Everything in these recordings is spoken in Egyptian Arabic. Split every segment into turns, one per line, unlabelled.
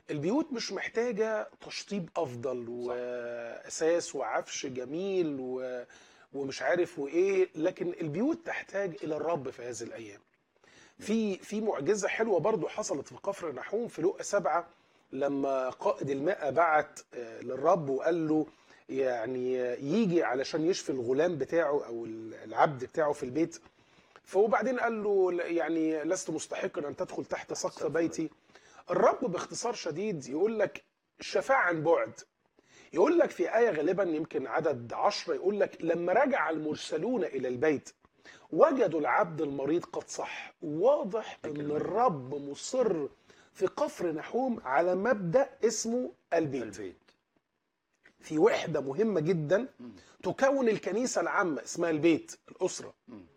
البيوت مش محتاجة تشطيب أفضل وأساس وعفش جميل و... ومش عارف وإيه لكن البيوت تحتاج إلى الرب في هذه الأيام في في معجزة حلوة برضو حصلت في كفر نحوم في لقا سبعة لما قائد الماء بعت آه، للرب وقال له يعني آه، يجي علشان يشفي الغلام بتاعه أو العبد بتاعه في البيت فوبعدين قال له لا- يعني لست مستحقا أن تدخل تحت سقف بيتي الرب باختصار شديد يقول لك الشفاعة عن بعد يقول لك في آية غالبا يمكن عدد عشرة يقول لك لما رجع المرسلون إلى البيت وجدوا العبد المريض قد صح واضح أن الرب مصر في كفر نحوم على مبدأ اسمه البيت
البيت
في وحدة مهمة جدا تكون الكنيسة العامة اسمها البيت الأسرة
مم.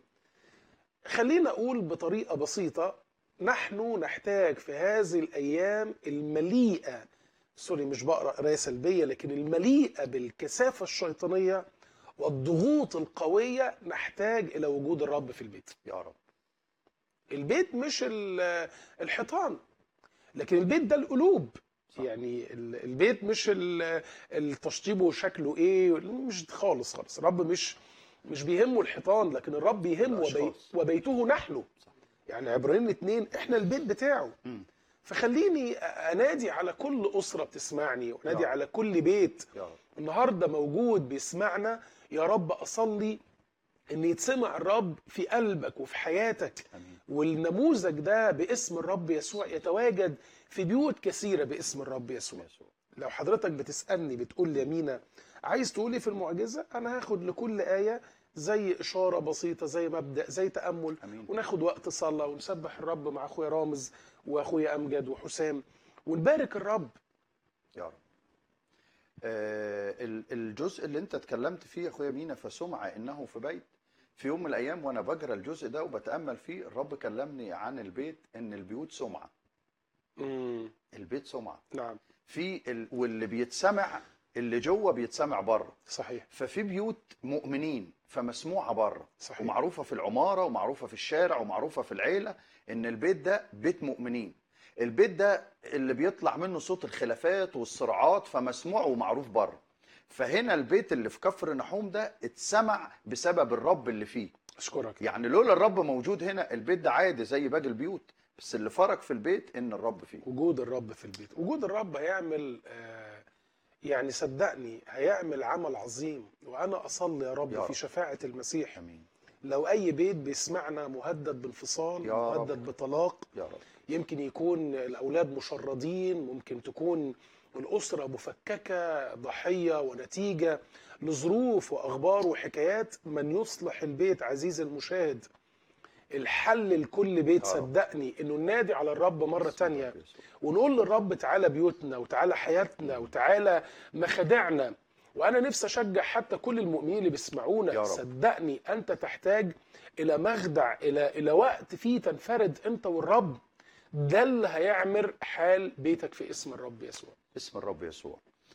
خلينا أقول بطريقة بسيطة نحن نحتاج في هذه الأيام المليئة سوري مش بقرأ قراية سلبية لكن المليئة بالكثافة الشيطانية والضغوط القوية نحتاج إلى وجود الرب في البيت
يا رب
البيت مش ال- الحيطان لكن البيت ده القلوب
صح.
يعني ال- البيت مش ال- التشطيب وشكله ايه مش خالص خالص الرب مش مش بيهمه الحيطان لكن الرب يهمه وبي
الأشخاص.
وبيته نحن
صح.
يعني عبرانيين اتنين احنا البيت بتاعه
مم.
فخليني انادي على كل اسره بتسمعني وانادي
نعم.
على كل بيت
يا رب
النهارده موجود بيسمعنا يا رب اصلي ان يتسمع الرب في قلبك وفي حياتك
امين
والنموذج ده باسم الرب يسوع يتواجد في بيوت كثيره باسم الرب يسوع
يسوع
لو حضرتك بتسالني بتقول لي يا مينا عايز تقول ايه في المعجزه انا هاخد لكل ايه زي اشاره بسيطه زي مبدا زي تامل
امين
وناخد وقت صلاه ونسبح الرب مع اخويا رامز واخويا امجد وحسام ونبارك الرب
يا رب آه ال- الجزء اللي انت اتكلمت فيه يا اخويا مينا فسمع انه في بيت في يوم من الايام وانا بجرى الجزء ده وبتامل فيه الرب كلمني عن البيت ان البيوت سمعه
امم
البيت سمعه
نعم
في ال... واللي بيتسمع اللي جوه بيتسمع بره
صحيح
ففي بيوت مؤمنين فمسموعه بره
صحيح
ومعروفه في العماره ومعروفه في الشارع ومعروفه في العيله ان البيت ده بيت مؤمنين البيت ده اللي بيطلع منه صوت الخلافات والصراعات فمسموع ومعروف بره فهنا البيت اللي في كفر نحوم ده اتسمع بسبب الرب اللي فيه
اشكرك
يعني لولا الرب موجود هنا البيت ده عادي زي باقي البيوت بس اللي فرق في البيت ان الرب فيه
وجود الرب في البيت وجود الرب هيعمل آه، يعني صدقني هيعمل عمل عظيم وانا اصلي يا رب
يا
في
رب.
شفاعه المسيح
امين
لو اي بيت بيسمعنا مهدد بانفصال
يا رب.
مهدد بطلاق
يا رب
يمكن يكون الاولاد مشردين ممكن تكون الاسره مفككه ضحيه ونتيجه لظروف واخبار وحكايات من يصلح البيت عزيزي المشاهد الحل لكل بيت
يا رب.
صدقني انه ننادي على الرب مره
بسم
تانية
الله يسوع.
ونقول للرب تعالى بيوتنا وتعالى حياتنا وتعالى مخادعنا وانا نفسي اشجع حتى كل المؤمنين اللي
يا
بيسمعونا
رب.
صدقني انت تحتاج الى مخدع الى الى وقت فيه تنفرد انت والرب ده اللي هيعمر حال بيتك في اسم الرب يسوع
اسم الرب يسوع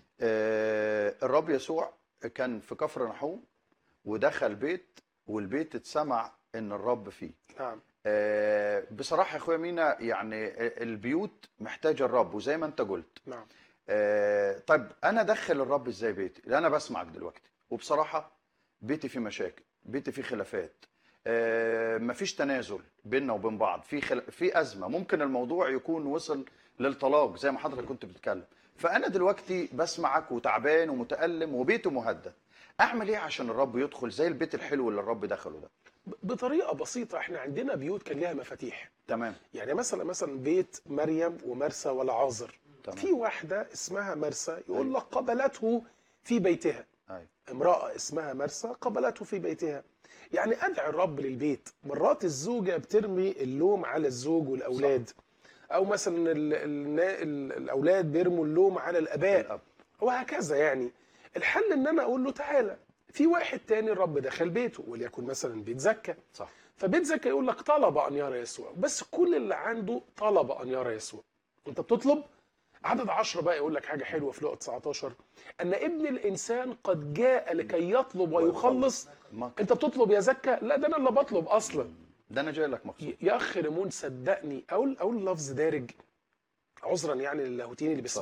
آه الرب يسوع كان في كفر نحوم ودخل بيت والبيت اتسمع ان الرب فيه
نعم
آه بصراحه يا اخويا مينا يعني البيوت محتاجه الرب وزي ما انت قلت
نعم
آه طيب انا ادخل الرب ازاي بيتي لان انا بسمعك دلوقتي وبصراحه بيتي فيه مشاكل بيتي فيه خلافات آه مفيش تنازل بيننا وبين بعض في خل... في ازمه ممكن الموضوع يكون وصل للطلاق زي ما حضرتك كنت بتتكلم فانا دلوقتي بسمعك وتعبان ومتالم وبيته مهدد اعمل ايه عشان الرب يدخل زي البيت الحلو اللي الرب دخله ده
ب- بطريقه بسيطه احنا عندنا بيوت كان ليها مفاتيح
تمام
يعني مثلا مثلا بيت مريم ومرسى والعازر
تمام
في واحده اسمها مرسى يقول لك قبلته في بيتها
أيوة.
امرأة اسمها مرسى قبلته في بيتها يعني أدعي الرب للبيت مرات الزوجة بترمي اللوم على الزوج والأولاد أو مثلا ال ال ال الأولاد بيرموا اللوم على الآباء
الاب
وهكذا يعني الحل إن أنا أقول له تعالى في واحد تاني الرب دخل بيته وليكن مثلا بيت زكا
صح
فبيت زكا يقول لك طلب أن يرى يسوع بس كل اللي عنده طلب أن يرى يسوع أنت بتطلب عدد عشرة بقى يقول لك حاجة حلوة في لقطة 19 أن ابن الإنسان قد جاء لكي يطلب ويخلص
ما
أنت بتطلب يا زكا لا ده أنا اللي بطلب أصلا
ده انا جاي لك مخصوص
يا أخ ريمون صدقني أقول أقول لفظ دارج عذرا يعني للاهوتيين اللي بيسمعوا